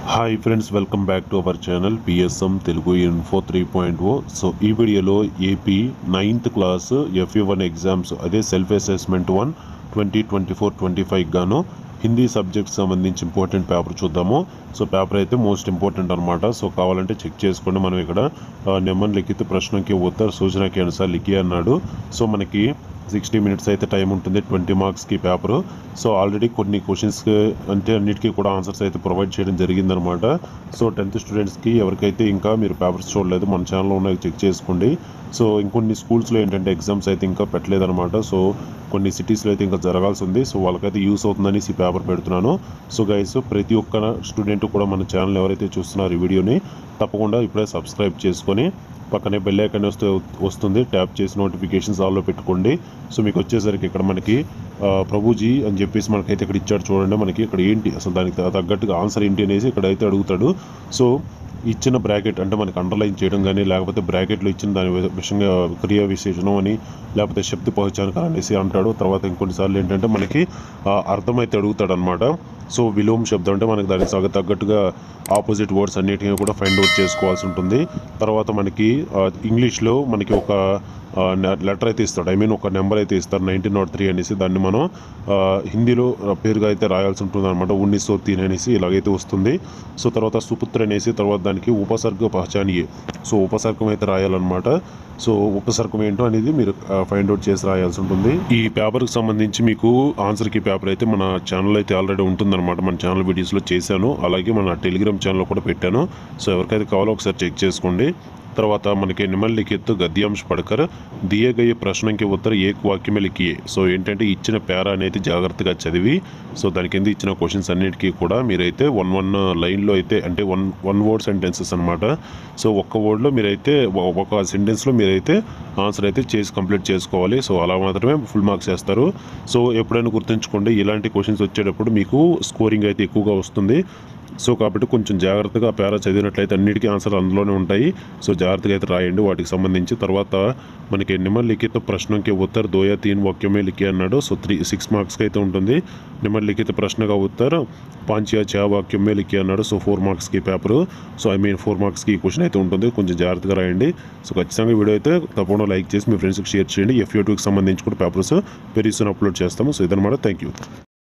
hi friends welcome back to our channel PSM Telugu info three point o so ఈ వీడియోలో AP ninth class FE one exams అదే self assessment one twenty twenty four twenty five గాను Hindi subject సంబంధించి important paper చూద్దాము so paper అయితే most important అనమాట so కావాలంటే check చేసుకోండి మనం ఇక్కడ నెమ్మన్ లిఖిత ప్రశ్నకి ఉత్తర సూచనకి అనుసార్ లిఖి అన్నాడు సో మనకి సిక్స్టీ మినిట్స్ అయితే టైం ఉంటుంది ట్వంటీ మార్క్స్కి పేపరు సో ఆల్రెడీ కొన్ని క్వశ్చన్స్కి అంటే అన్నిటికీ కూడా ఆన్సర్స్ అయితే ప్రొవైడ్ చేయడం జరిగిందనమాట సో టెన్త్ స్టూడెంట్స్కి ఎవరికైతే ఇంకా మీరు పేపర్స్ చూడలేదు మన ఛానల్లో ఉన్నాయి చెక్ చేసుకోండి సో ఇంకొన్ని స్కూల్స్లో ఏంటంటే ఎగ్జామ్స్ అయితే ఇంకా పెట్టలేదన్నమాట సో కొన్ని సిటీస్లో అయితే ఇంకా జరగాల్సి ఉంది సో వాళ్ళకైతే యూస్ అవుతుందని ఈ పేపర్ పెడుతున్నాను సో గైస్ ప్రతి ఒక్క స్టూడెంట్ కూడా మన ఛానల్ ఎవరైతే చూస్తున్నారో ఈ వీడియోని తప్పకుండా ఇప్పుడే సబ్స్క్రైబ్ చేసుకొని పక్కనే బెల్ ఐకాన్ వస్తే వస్తుంది ట్యాప్ చేసి నోటిఫికేషన్స్ ఆల్లో పెట్టుకోండి సో మీకు వచ్చేసరికి ఇక్కడ మనకి ఆ, ప్రభుజీ అని చెప్పేసి మనకైతే ఇక్కడ ఇచ్చాడు చూడండి మనకి ఇక్కడ ఏంటి అసలు దానికి తగ్గట్టుగా ఆన్సర్ ఏంటి అనేసి ఇక్కడ అయితే అడుగుతాడు సో ఇచ్చిన బ్రాకెట్ అంటే మనకి అండర్లైన్ చేయడం కానీ లేకపోతే బ్రాకెట్లో ఇచ్చిన దాని వి- విషయంగా క్రియ విశేషణం అని లేకపోతే శబ్ద పహచానక అనేసి అంటాడు తర్వాత ఇంకొన్నిసార్లు ఏంటంటే మనకి ఆ, అర్థమైతే అడుగుతాడు అనమాట సో విలోమ శబ్దం అంటే మనకి దానికి తగ్గ తగ్గట్టుగా ఆపోజిట్ వర్డ్స్ అన్నిటిని కూడా ఫైండ్ అవుట్ చేసుకోవాల్సి ఉంటుంది తర్వాత మనకి ఆ, ఇంగ్లీష్లో మనకి ఒక లెటర్ అయితే ఇస్తాడు ఐ మీన్ ఒక నెంబర్ అయితే ఇస్తారు నైన్టీన్ నాట్ త్రీ అనేసి దాన్ని మనం ఆ, హిందీలో పేరుగా అయితే రాయాల్సి ఉంటుంది అనమాట ఉన్నిస్సో తీన్ అనేసి ఇలాగైతే వస్తుంది సో తర్వాత సుపుత్ర అనేసి తర్వాత దానికి ఉపసర్గ పహచానియే సో ఉపసర్గం అయితే రాయాలన్నమాట సో ఉపసర్గం ఏంటో అనేది మీరు ఫైండ్ అవుట్ చేసి రాయాల్సి ఉంటుంది ఈ పేపర్కి సంబంధించి మీకు ఆన్సర్కి పేపర్ అయితే మన ఛానల్ అయితే ఆల్రెడీ ఉంటుందన్నమాట మన ఛానల్ వీడియోస్లో చేశాను అలాగే మన టెలిగ్రామ్ ఛానల్లో కూడా పెట్టాను సో ఎవరికైతే కావాలో ఒకసారి చెక్ చేసుకోండి తర్వాత మనకి నిమ్మలిఖిత్ గద్యాంశ పడకర్ దియే గయ్యే ప్రశ్నకి ఉత్తర ఏక్ వాక్యమే లిఖియే సో ఏంటంటే ఇచ్చిన పేర అనేది జాగ్రత్తగా చదివి సో దాని కింద ఇచ్చిన క్వశ్చన్స్ అన్నిటికీ కూడా మీరైతే వన్ వన్ లైన్లో అయితే అంటే వన్ వన్ వర్డ్ సెంటెన్సెస్ అనమాట సో ఒక్క వర్డ్లో మీరైతే ఒ- ఒక సెంటెన్స్లో మీరైతే ఆన్సర్ అయితే చేసి కంప్లీట్ చేసుకోవాలి సో అలా మాత్రమే ఫుల్ మార్క్స్ వేస్తారు సో ఎప్పుడైనా గుర్తుంచుకోండి ఇలాంటి క్వశ్చన్స్ వచ్చేటప్పుడు మీకు స్కోరింగ్ అయితే ఎక్కువగా వస్తుంది సో కాబట్టి కొంచెం జాగ్రత్తగా పేరా చదివినట్లయితే అన్నిటికీ ఆన్సర్ అందులోనే ఉంటాయి సో జాగ్రత్తగా అయితే రాయండి వాటికి సంబంధించి తర్వాత మనకి నిమ్మల్ లిఖిత ప్రశ్నకి ఉత్తర్ దోయా తీన్ వాక్యమే లిఖి అన్నాడు సో త్రీ సిక్స్ మార్క్స్కి అయితే ఉంటుంది నిమ్మల్ లిఖిత ప్రశ్నగా ఉత్తర్ పాంచియా చా వాక్యమే లిఖి అన్నాడు సో ఫోర్ మార్క్స్కి paper so I mean four మార్క్స్కి ఈ క్వశ్చన్ అయితే ఉంటుంది కొంచెం జాగ్రత్తగా రాయండి సో ఖచ్చితంగా వీడియో అయితే తప్పకుండా లైక్ చేసి మీ ఫ్రెండ్స్కి షేర్ చేయండి ఎఫ్ యూట్యూబ్కి సంబంధించి కూడా పేపర్స్ పెరిగిస్తున్న అప్లోడ్ చేస్తాము సో ఇదనమాట థ్యాంక్ యూ